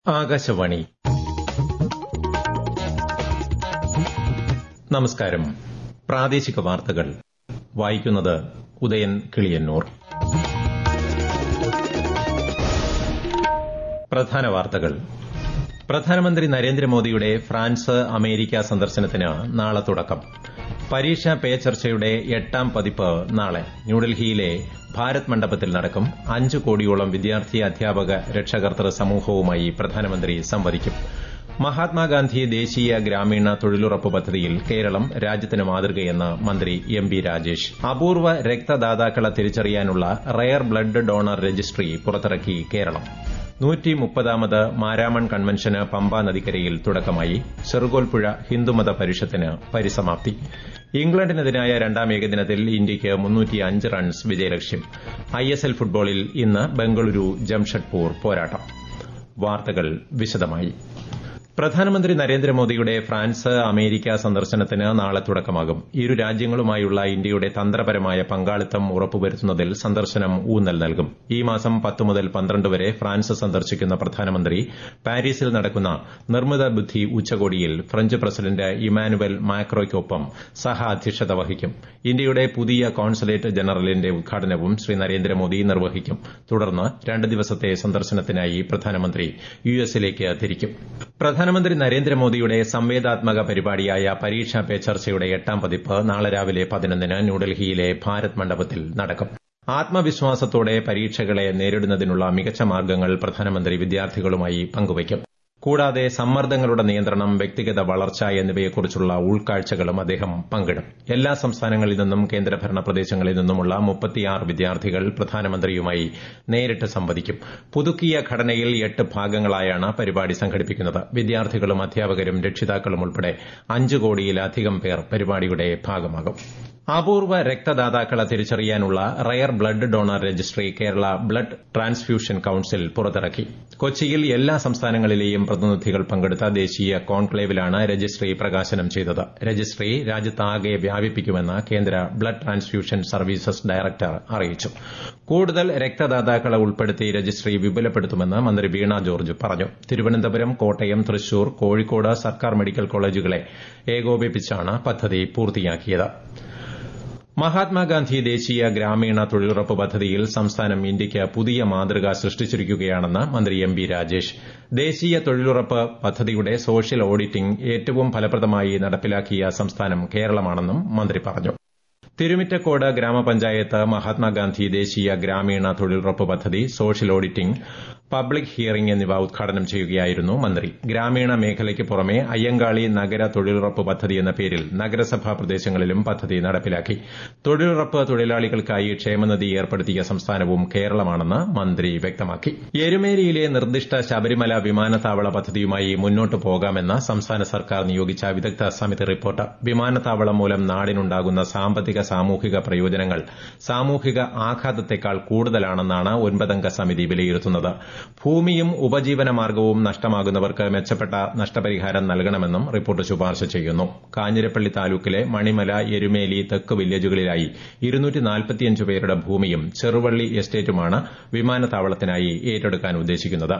ആകാശവാണി നമസ്കാരം പ്രാദേശിക വാർത്തകൾ വായിക്കുന്നത് ഉദയൻ കിളിയന്നൂർ പ്രധാന വാർത്തകൾ പ്രധാനമന്ത്രി നരേന്ദ്രമോദിയുടെ ഫ്രാൻസ് അമേരിക്ക സന്ദർശനത്തിന് നാളെ തുടക്കം പരീക്ഷാ പേ ചർച്ചയുടെ എട്ടാം പതിപ്പ് നാളെ ന്യൂഡൽഹിയിലെ ഭാരത് മണ്ഡപത്തിൽ നടക്കും അഞ്ച് കോടിയോളം വിദ്യാർത്ഥി അധ്യാപക രക്ഷകർത്തൃ സമൂഹവുമായി പ്രധാനമന്ത്രി സംവദിക്കും മഹാത്മാഗാന്ധി ദേശീയ ഗ്രാമീണ തൊഴിലുറപ്പ് പദ്ധതിയിൽ കേരളം രാജ്യത്തിന് മാതൃകയെന്ന് മന്ത്രി എം ബി രാജേഷ് അപൂർവ രക്തദാതാക്കളെ തിരിച്ചറിയാനുള്ള റയർ ബ്ലഡ് ഡോണർ രജിസ്ട്രി പുറത്തിറക്കി കേരളം നൂറ്റി മുപ്പതാമത് മാരാമൺ കൺവെൻഷന് പമ്പാ നദിക്കരയിൽ തുടക്കമായി ചെറുകോൽപ്പുഴ ഹിന്ദുമത പരിഷത്തിന് പരിസമാപ്തി ഇംഗ്ലണ്ടിനെതിരായ രണ്ടാം ഏകദിനത്തിൽ ഇന്ത്യയ്ക്ക് റൺസ് വിജയലക്ഷ്യം ഐഎസ്എൽ ഫുട്ബോളിൽ ഇന്ന് ബംഗളൂരു ജംഷഡ്പൂർ പോരാട്ടം വാർത്തകൾ വിശദമായി പ്രധാനമന്ത്രി നരേന്ദ്രമോദിയുടെ ഫ്രാൻസ് അമേരിക്ക സന്ദർശനത്തിന് നാളെ തുടക്കമാകും ഇരു രാജ്യങ്ങളുമായുള്ള ഇന്ത്യയുടെ തന്ത്രപരമായ പങ്കാളിത്തം ഉറപ്പുവരുത്തുന്നതിൽ സന്ദർശനം ഊന്നൽ നൽകും ഈ മാസം പത്ത് മുതൽ പന്ത്രണ്ട് വരെ ഫ്രാൻസ് സന്ദർശിക്കുന്ന പ്രധാനമന്ത്രി പാരീസിൽ നടക്കുന്ന നിർമ്മിത ബുദ്ധി ഉച്ചകോടിയിൽ ഫ്രഞ്ച് പ്രസിഡന്റ് ഇമാനുവൽ മാക്രോയ്ക്കൊപ്പം സഹ അധ്യക്ഷത വഹിക്കും ഇന്ത്യയുടെ പുതിയ കോൺസുലേറ്റ് ജനറലിന്റെ ഉദ്ഘാടനവും ശ്രീ നരേന്ദ്രമോദി നിർവഹിക്കും തുടർന്ന് രണ്ട് ദിവസത്തെ സന്ദർശനത്തിനായി പ്രധാനമന്ത്രി യുഎസിലേക്ക് തിരിക്കും പ്രധാനമന്ത്രി നരേന്ദ്രമോദിയുടെ സംവേദാത്മക പരിപാടിയായ പരീക്ഷാ പേ ചർച്ചയുടെ എട്ടാം പതിപ്പ് നാളെ രാവിലെ പതിനൊന്നിന് ന്യൂഡൽഹിയിലെ ഭാരത് മണ്ഡപത്തിൽ നടക്കും ആത്മവിശ്വാസത്തോടെ പരീക്ഷകളെ നേരിടുന്നതിനുള്ള മികച്ച മാർഗ്ഗങ്ങൾ പ്രധാനമന്ത്രി വിദ്യാർത്ഥികളുമായി പങ്കുവയ്ക്കും കൂടാതെ സമ്മർദ്ദങ്ങളുടെ നിയന്ത്രണം വ്യക്തിഗത വളർച്ച എന്നിവയെക്കുറിച്ചുള്ള ഉൾക്കാഴ്ചകളും അദ്ദേഹം പങ്കിടും എല്ലാ സംസ്ഥാനങ്ങളിൽ നിന്നും കേന്ദ്രഭരണ പ്രദേശങ്ങളിൽ നിന്നുമുള്ള മുപ്പത്തിയാറ് വിദ്യാർത്ഥികൾ പ്രധാനമന്ത്രിയുമായി നേരിട്ട് സംവദിക്കും പുതുക്കിയ ഘടനയിൽ എട്ട് ഭാഗങ്ങളായാണ് പരിപാടി സംഘടിപ്പിക്കുന്നത് വിദ്യാർത്ഥികളും അധ്യാപകരും രക്ഷിതാക്കളും ഉൾപ്പെടെ അഞ്ച് കോടിയിലധികം പേർ പരിപാടിയുടെ ഭാഗമാകും അപൂർവ രക്തദാതാക്കളെ തിരിച്ചറിയാനുള്ള rare blood donor registry Kerala blood transfusion council പുറത്തിറക്കി കൊച്ചിയിൽ എല്ലാ സംസ്ഥാനങ്ങളിലെയും പ്രതിനിധികൾ പങ്കെടുത്ത ദേശീയ കോൺക്ലേവിലാണ് രജിസ്ട്രി പ്രകാശനം ചെയ്തത് രജിസ്ട്രി രാജ്യത്താകെ വ്യാപിപ്പിക്കുമെന്ന് കേന്ദ്ര ബ്ലഡ് ട്രാൻസ്ഫ്യൂഷൻ സർവീസസ് ഡയറക്ടർ അറിയിച്ചു കൂടുതൽ രക്തദാതാക്കളെ ഉൾപ്പെടുത്തി രജിസ്ട്രി വിപുലപ്പെടുത്തുമെന്ന് മന്ത്രി വീണ ജോർജ് പറഞ്ഞു തിരുവനന്തപുരം കോട്ടയം തൃശൂർ കോഴിക്കോട് സർക്കാർ മെഡിക്കൽ കോളേജുകളെ ഏകോപിപ്പിച്ചാണ് പദ്ധതി പൂർത്തിയാക്കിയത് മഹാത്മാഗാന്ധി ദേശീയ ഗ്രാമീണ തൊഴിലുറപ്പ് പദ്ധതിയിൽ സംസ്ഥാനം ഇന്ത്യയ്ക്ക് പുതിയ മാതൃക സൃഷ്ടിച്ചിരിക്കുകയാണെന്ന് മന്ത്രി എം ബി രാജേഷ് ദേശീയ തൊഴിലുറപ്പ് പദ്ധതിയുടെ സോഷ്യൽ ഓഡിറ്റിംഗ് ഏറ്റവും ഫലപ്രദമായി നടപ്പിലാക്കിയ സംസ്ഥാനം കേരളമാണെന്നും മന്ത്രി പറഞ്ഞു തിരുമിറ്റക്കോട് ഗ്രാമപഞ്ചായത്ത് മഹാത്മാഗാന്ധി ദേശീയ ഗ്രാമീണ തൊഴിലുറപ്പ് പദ്ധതി സോഷ്യൽ ഓഡിറ്റിംഗ് പബ്ലിക് ഹിയറിംഗ് എന്നിവ ഉദ്ഘാടനം ചെയ്യുകയായിരുന്നു മന്ത്രി ഗ്രാമീണ മേഖലയ്ക്ക് പുറമെ അയ്യങ്കാളി നഗര തൊഴിലുറപ്പ് പദ്ധതി എന്ന പേരിൽ നഗരസഭാ പ്രദേശങ്ങളിലും പദ്ധതി നടപ്പിലാക്കി തൊഴിലുറപ്പ് തൊഴിലാളികൾക്കായി ക്ഷേമനിധി ഏർപ്പെടുത്തിയ സംസ്ഥാനവും കേരളമാണെന്ന് മന്ത്രി വ്യക്തമാക്കി എരുമേലിയിലെ നിർദ്ദിഷ്ട ശബരിമല വിമാനത്താവള പദ്ധതിയുമായി മുന്നോട്ട് പോകാമെന്ന് സംസ്ഥാന സർക്കാർ നിയോഗിച്ച വിദഗ്ധ സമിതി റിപ്പോർട്ട് വിമാനത്താവളം മൂലം നാടിനുണ്ടാകുന്ന സാമ്പത്തിക സാമൂഹിക പ്രയോജനങ്ങൾ സാമൂഹിക ആഘാതത്തെക്കാൾ കൂടുതലാണെന്നാണ് ഒൻപതംഗ സമിതി വിലയിരുത്തുന്നത് ഭൂമിയും ഉപജീവന മാർഗവും നഷ്ടമാകുന്നവർക്ക് മെച്ചപ്പെട്ട നഷ്ടപരിഹാരം നൽകണമെന്നും റിപ്പോർട്ട് ശുപാർശ ചെയ്യുന്നു കാഞ്ഞിരപ്പള്ളി താലൂക്കിലെ മണിമല എരുമേലി തെക്ക് വില്ലേജുകളിലായി പേരുടെ ഭൂമിയും ചെറുവള്ളി എസ്റ്റേറ്റുമാണ് വിമാനത്താവളത്തിനായി ഏറ്റെടുക്കാൻ ഉദ്ദേശിക്കുന്നത്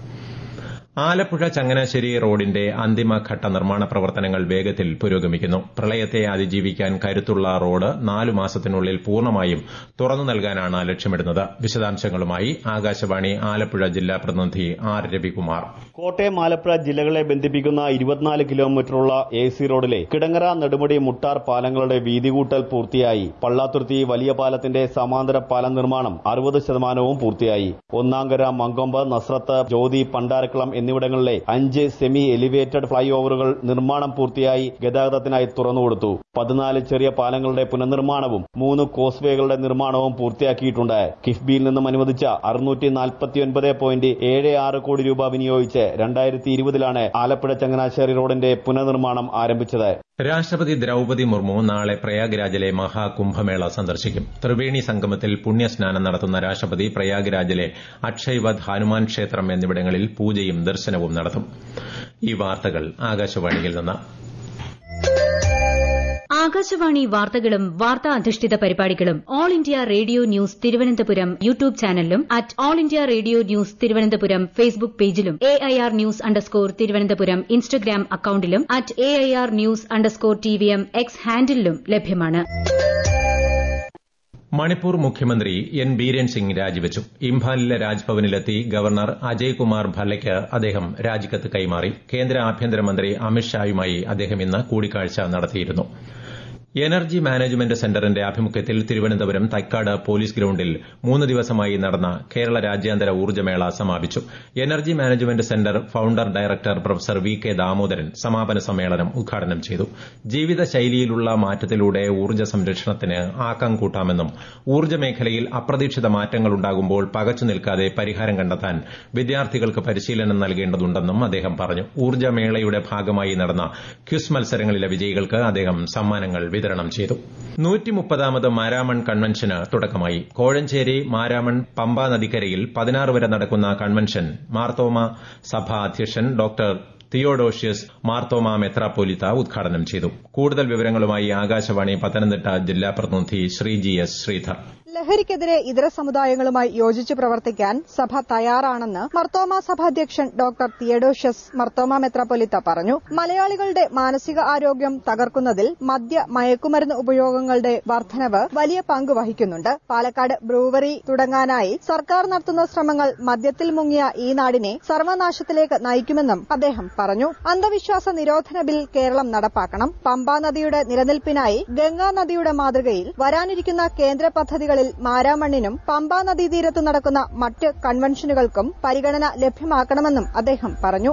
ആലപ്പുഴ ചങ്ങനാശ്ശേരി റോഡിന്റെ അന്തിമഘട്ട നിർമ്മാണ പ്രവർത്തനങ്ങൾ വേഗത്തിൽ പുരോഗമിക്കുന്നു പ്രളയത്തെ അതിജീവിക്കാൻ കരുത്തുള്ള റോഡ് നാലു മാസത്തിനുള്ളിൽ പൂർണ്ണമായും തുറന്നു നൽകാനാണ് ലക്ഷ്യമിടുന്നത് വിശദാംശങ്ങളുമായി ആകാശവാണി ആലപ്പുഴ ജില്ലാ പ്രതിനിധി ആർ രവികുമാർ കോട്ടയം ആലപ്പുഴ ജില്ലകളെ ബന്ധിപ്പിക്കുന്ന ഇരുപത്തിനാല് കിലോമീറ്ററുള്ള എ സി റോഡിലെ കിടങ്ങറ നെടുമുടി മുട്ടാർ പാലങ്ങളുടെ വീതികൂട്ടൽ പൂർത്തിയായി പള്ളാത്തുരുത്തി വലിയ പാലത്തിന്റെ സമാന്തര പാലം നിർമ്മാണം അറുപത് ശതമാനവും പൂർത്തിയായി ഒന്നാങ്കര മങ്കൊമ്പ് നസ്രത്ത് ജ്യോതി പണ്ടാരക്കുളം എന്നിവിടങ്ങളിലെ അഞ്ച് സെമി എലിവേറ്റഡ് ഫ്ളൈ ഓവറുകൾ നിർമ്മാണം പൂർത്തിയായി ഗതാഗതത്തിനായി തുറന്നുകൊടുത്തു പതിനാല് ചെറിയ പാലങ്ങളുടെ പുനർനിർമ്മാണവും മൂന്ന് കോസ്വേകളുടെ നിർമ്മാണവും പൂർത്തിയാക്കിയിട്ടുണ്ട് കിഫ്ബിയിൽ നിന്നും അനുവദിച്ച അറുന്നൂറ്റി നാൽപ്പത്തിയൊൻപത് പോയിന്റ് ഏഴ് ആറ് കോടി രൂപ വിനിയോഗിച്ച് രണ്ടായിരത്തി ഇരുപതിലാണ് ആലപ്പുഴ ചങ്ങനാശ്ശേരി റോഡിന്റെ പുനർനിർമ്മാണം ആരംഭിച്ചത് രാഷ്ട്രപതി ദ്രൌപതി മുർമു നാളെ പ്രയാഗ്രാജിലെ മഹാകുംഭമേള സന്ദർശിക്കും ത്രിവേണി സംഗമത്തിൽ പുണ്യസ്നാനം നടത്തുന്ന രാഷ്ട്രപതി പ്രയാഗ്രാജിലെ അക്ഷയ്വദ് ഹനുമാൻ ക്ഷേത്രം എന്നിവിടങ്ങളിൽ പൂജയും ദർശനവും നടത്തും ഈ വാർത്തകൾ ആകാശവാണിയിൽ നിന്ന് ആകാശവാണി വാർത്തകളും വാർത്താ അധിഷ്ഠിത പരിപാടികളും All India Radio news Thiruvananthapuram YouTube ചാനലിലും at All India Radio news Thiruvananthapuram Facebook പേജിലും A I R news underscore Thiruvananthapuram Instagram അക്കൌണ്ടിലും at A I R news underscore T V M X ഹാൻഡിലും ലഭ്യമാണ് മണിപ്പൂർ മുഖ്യമന്ത്രി എൻ ബീരൻ സിംഗ് രാജിവച്ചു ഇംഫാലിലെ രാജ്ഭവനിലെത്തി ഗവർണർ അജയ് കുമാർ ഭല്ലയ്ക്ക് അദ്ദേഹം രാജിക്കത്ത് കൈമാറി കേന്ദ്ര ആഭ്യന്തരമന്ത്രി അമിത്ഷായുമായി അദ്ദേഹം ഇന്ന് കൂടിക്കാഴ്ച നടത്തിയിരുന്നു എനർജി മാനേജ്മെന്റ് സെന്ററിന്റെ ആഭിമുഖ്യത്തിൽ തിരുവനന്തപുരം തൈക്കാട് പോലീസ് ഗ്രൌണ്ടിൽ മൂന്ന് ദിവസമായി നടന്ന കേരള രാജ്യാന്തര ഊർജ്ജമേള സമാപിച്ചു energy management centre founder director professor V K Damodaran സമാപന സമ്മേളനം ഉദ്ഘാടനം ചെയ്തു ജീവിതശൈലിയിലുള്ള മാറ്റത്തിലൂടെ ഊർജ്ജ സംരക്ഷണത്തിന് ആക്കം കൂട്ടാമെന്നും ഊർജ്ജ മേഖലയിൽ അപ്രതീക്ഷിത മാറ്റങ്ങൾ ഉണ്ടാകുമ്പോൾ പകച്ചു നിൽക്കാതെ പരിഹാരം കണ്ടെത്താൻ വിദ്യാർത്ഥികൾക്ക് പരിശീലനം നൽകേണ്ടതുണ്ടെന്നും അദ്ദേഹം പറഞ്ഞു ഊർജ്ജമേളയുടെ ഭാഗമായി നടന്ന ക്വിസ് മത്സരങ്ങളിലെ വിജയികൾക്ക് അദ്ദേഹം സമ്മാനങ്ങൾ വിതരണം ചെയ്തു നൂറ്റിമുപ്പതാമത് മാരാമൺ കൺവെൻഷന് തുടക്കമായി കോഴഞ്ചേരി മാരാമൺ പമ്പ നദിക്കരയിൽ പതിനാറ് വരെ നടക്കുന്ന കൺവെൻഷൻ മാർത്തോമ സഭ അധ്യക്ഷൻ ഡോക്ടർ തിയോഡോഷ്യസ് മാർത്തോമ മെത്രാപ്പോലിത്ത ഉദ്ഘാടനം ചെയ്തു കൂടുതൽ വിവരങ്ങളുമായി ആകാശവാണി പത്തനംതിട്ട ജില്ലാ പ്രതിനിധി ശ്രീജി എസ് ശ്രീധർ ലഹരിക്കെതിരെ ഇതര സമുദായങ്ങളുമായി യോജിച്ച് പ്രവർത്തിക്കാൻ സഭ തയ്യാറാണെന്ന് മർത്തോമ സഭ അധ്യക്ഷൻ ഡോക്ടർ തിയഡോഷ്യസ് മർത്തോമ മെത്രാപ്പൊലിത്ത പറഞ്ഞു മലയാളികളുടെ മാനസിക ആരോഗ്യം തകർക്കുന്നതിൽ മദ്യ മയക്കുമരുന്ന് ഉപയോഗങ്ങളുടെ വർധനവ് വലിയ പങ്ക് വഹിക്കുന്നുണ്ട് പാലക്കാട് ബ്രൂവറി തുടങ്ങാനായി സർക്കാർ നടത്തുന്ന ശ്രമങ്ങൾ മദ്യത്തിൽ മുങ്ങിയ ഈ നാടിനെ സർവനാശത്തിലേക്ക് നയിക്കുമെന്നും അദ്ദേഹം പറഞ്ഞു അന്ധവിശ്വാസ നിരോധന ബിൽ കേരളം നടപ്പാക്കണം പമ്പാ നദിയുടെ നിലനിൽപ്പിനായി ഗംഗാ നദിയുടെ മാതൃകയിൽ വരാനിരിക്കുന്ന കേന്ദ്ര പദ്ധതികളിൽ മാരാമണ്ണിനും പമ്പാ നദീതീരത്ത് നടക്കുന്ന മറ്റ് കൺവെൻഷനുകൾക്കും പരിഗണന ലഭ്യമാക്കണമെന്നും അദ്ദേഹം പറഞ്ഞു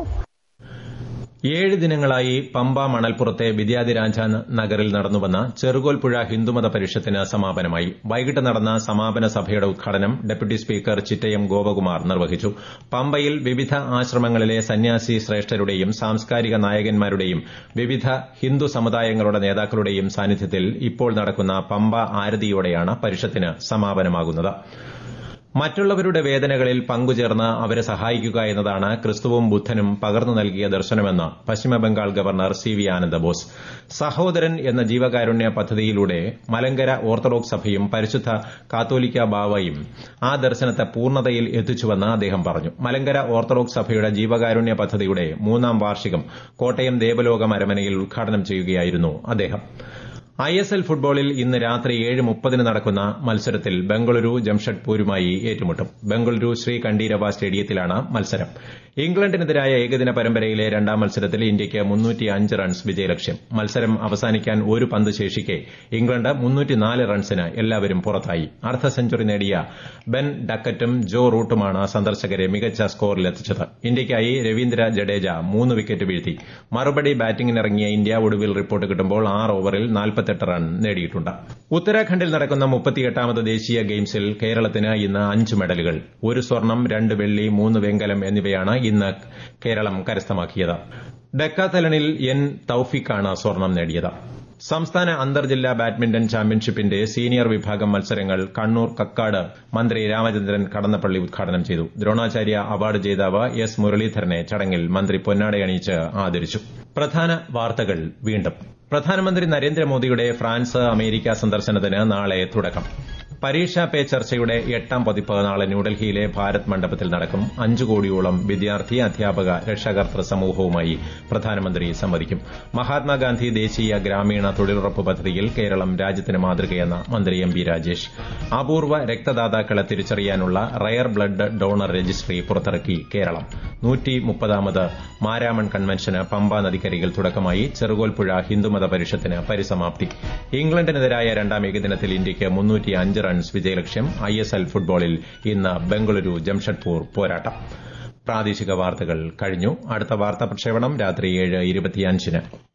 ഏഴ് ദിനങ്ങളായി പമ്പ മണൽപ്പുറത്തെ വിദ്യാധിരാജ നഗറിൽ നടന്നുവന്ന ചെറുകോൽപ്പുഴ ഹിന്ദുമത പരിഷത്തിന് സമാപനമായി വൈകിട്ട് നടന്ന സമാപന സഭയുടെ ഉദ്ഘാടനം ഡെപ്യൂട്ടി സ്പീക്കർ ചിറ്റയം ഗോപകുമാർ നിർവഹിച്ചു പമ്പയിൽ വിവിധ ആശ്രമങ്ങളിലെ സന്യാസി ശ്രേഷ്ഠരുടെയും സാംസ്കാരിക നായകന്മാരുടെയും വിവിധ ഹിന്ദു സമുദായങ്ങളുടെ നേതാക്കളുടെയും സാന്നിധ്യത്തിൽ ഇപ്പോൾ നടക്കുന്ന പമ്പ ആരതിയോടെയാണ് പരിഷത്തിന് സമാപനമാകുന്നത് മറ്റുള്ളവരുടെ വേദനകളിൽ പങ്കുചേർന്ന് അവരെ സഹായിക്കുക എന്നതാണ് ക്രിസ്തുവും ബുദ്ധനും പകർന്നു നൽകിയ ദർശനമെന്ന് Paschimabangal governor C V Anandabose സഹോദരൻ എന്ന ജീവകാരുണ്യ പദ്ധതിയിലൂടെ മലങ്കര ഓർത്തഡോക്സ് സഭയും പരിശുദ്ധ കാത്തോലിക്ക ബാവയും ആ ദർശനത്തെ പൂർണ്ണതയിൽ എത്തിച്ചുവെന്ന് അദ്ദേഹം പറഞ്ഞു മലങ്കര ഓർത്തഡോക്സ് സഭയുടെ ജീവകാരുണ്യ പദ്ധതിയുടെ മൂന്നാം വാർഷികം കോട്ടയം ദേവലോകം അരമനയിൽ ഉദ്ഘാടനം ചെയ്യുകയായിരുന്നു അദ്ദേഹം ഐ എസ് എൽ ഫുട്ബോളിൽ ഇന്ന് രാത്രി ഏഴ് മുപ്പതിന് നടക്കുന്ന മത്സരത്തിൽ ബംഗളൂരു ജംഷഡ്പൂരുമായി ഏറ്റുമുട്ടും ബംഗളൂരു ശ്രീ കണ്ടീരവ സ്റ്റേഡിയത്തിലാണ് മത്സരം ഇംഗ്ലണ്ടിനെതിരായ ഏകദിന പരമ്പരയിലെ രണ്ടാം മത്സരത്തിൽ ഇന്ത്യയ്ക്ക് മുന്നൂറ്റി അഞ്ച് റൺസ് വിജയലക്ഷ്യം മത്സരം അവസാനിക്കാൻ ഒരു പന്ത് ശേഷിക്കെ ഇംഗ്ലണ്ട് മുന്നൂറ്റിനാല് റൺസിന് എല്ലാവരും പുറത്തായി അർദ്ധ സെഞ്ചുറി നേടിയ ബെൻ ഡക്കറ്റും ജോ റൂട്ടുമാണ് സന്ദർശകരെ മികച്ച സ്കോറിലെത്തിച്ചത് ഇന്ത്യയ്ക്കായി രവീന്ദ്ര ജഡേജ മൂന്ന് വിക്കറ്റ് വീഴ്ത്തി മറുപടി ബാറ്റിംഗിനിറങ്ങിയ ഇന്ത്യ ഒടുവിൽ റിപ്പോർട്ട് കിട്ടുമ്പോൾ ആറ് ഓവറിൽ നാൽപ്പത്തെട്ട് റൺ നേടിയിട്ടുണ്ട് ഉത്തരാഖണ്ഡിൽ നടക്കുന്ന മുപ്പത്തിയെട്ടാമത് ദേശീയ ഗെയിംസിൽ കേരളത്തിന് ഇന്ന് അഞ്ച് മെഡലുകൾ ഒരു സ്വർണം രണ്ട് വെള്ളി മൂന്ന് വെങ്കലം എന്നിവയാണ് ഇന്ന് കേരളം കരസ്ഥമാക്കിയത് ഡെക്കാത്തലണിൽ എൻ തൌഫിക്കാണ് സ്വർണം നേടിയത് സംസ്ഥാന അന്തർജില്ലാ ബാഡ്മിന്റൺ ചാമ്പ്യൻഷിപ്പിന്റെ സീനിയർ വിഭാഗം മത്സരങ്ങൾ കണ്ണൂർ കക്കാട് മന്ത്രി രാമചന്ദ്രൻ കടന്നപ്പള്ളി ഉദ്ഘാടനം ചെയ്തു ദ്രോണാചാര്യ അവാർഡ് ജേതാവ് എസ് മുരളീധരനെ ചടങ്ങിൽ മന്ത്രി പൊന്നാടയണിയിച്ച് ആദരിച്ചു പ്രധാന വാർത്തകൾ വീണ്ടും പ്രധാനമന്ത്രി നരേന്ദ്രമോദിയുടെ ഫ്രാൻസ് അമേരിക്ക സന്ദർശനത്തിന് നാളെ തുടക്കം പരീക്ഷാ പേ ചർച്ചയുടെ എട്ടാം പതിപ്പ് നാളെ ന്യൂഡൽഹിയിലെ ഭാരത് മണ്ഡപത്തിൽ നടക്കും അഞ്ചു കോടിയോളം വിദ്യാർത്ഥി അധ്യാപക രക്ഷാകർതൃ സമൂഹവുമായി പ്രധാനമന്ത്രി സംവദിക്കും മഹാത്മാഗാന്ധി ദേശീയ ഗ്രാമീണ തൊഴിലുറപ്പ് പദ്ധതിയിൽ കേരളം രാജ്യത്തിന് മാതൃകയെന്ന മന്ത്രി എം ബി രാജേഷ് അപൂർവ രക്തദാതാക്കളെ തിരിച്ചറിയാനുള്ള റയർ ബ്ലഡ് ഡോണർ രജിസ്ട്രി പുറത്തിറക്കി കേരളം നൂറ്റി മുപ്പതാമത് മാരാമൺ കൺവെൻഷന് പമ്പ നദിക്കരികിൽ തുടക്കമായി ചെറുകോൽപ്പുഴ ഹിന്ദുമത പരിഷത്തിന് പരിസമാപ്തി ഇംഗ്ലണ്ടിനെതിരായ രണ്ടാം ഏകദിനത്തിൽ ഇന്ത്യയ്ക്ക് മുന്നൂറ്റി അഞ്ച് റൺസ് വിജയലക്ഷ്യം ഐ എസ് എൽ ഫുട്ബോളിൽ ഇന്ന് ബംഗളൂരു ജംഷഡ്പൂർ പോരാട്ടം പ്രാദേശിക വാർത്തകൾ കഴിഞ്ഞു അടുത്ത വാർത്താ പ്രക്ഷേപണം രാത്രി ഏഴ് ഇരുപത്തിയഞ്ചിന്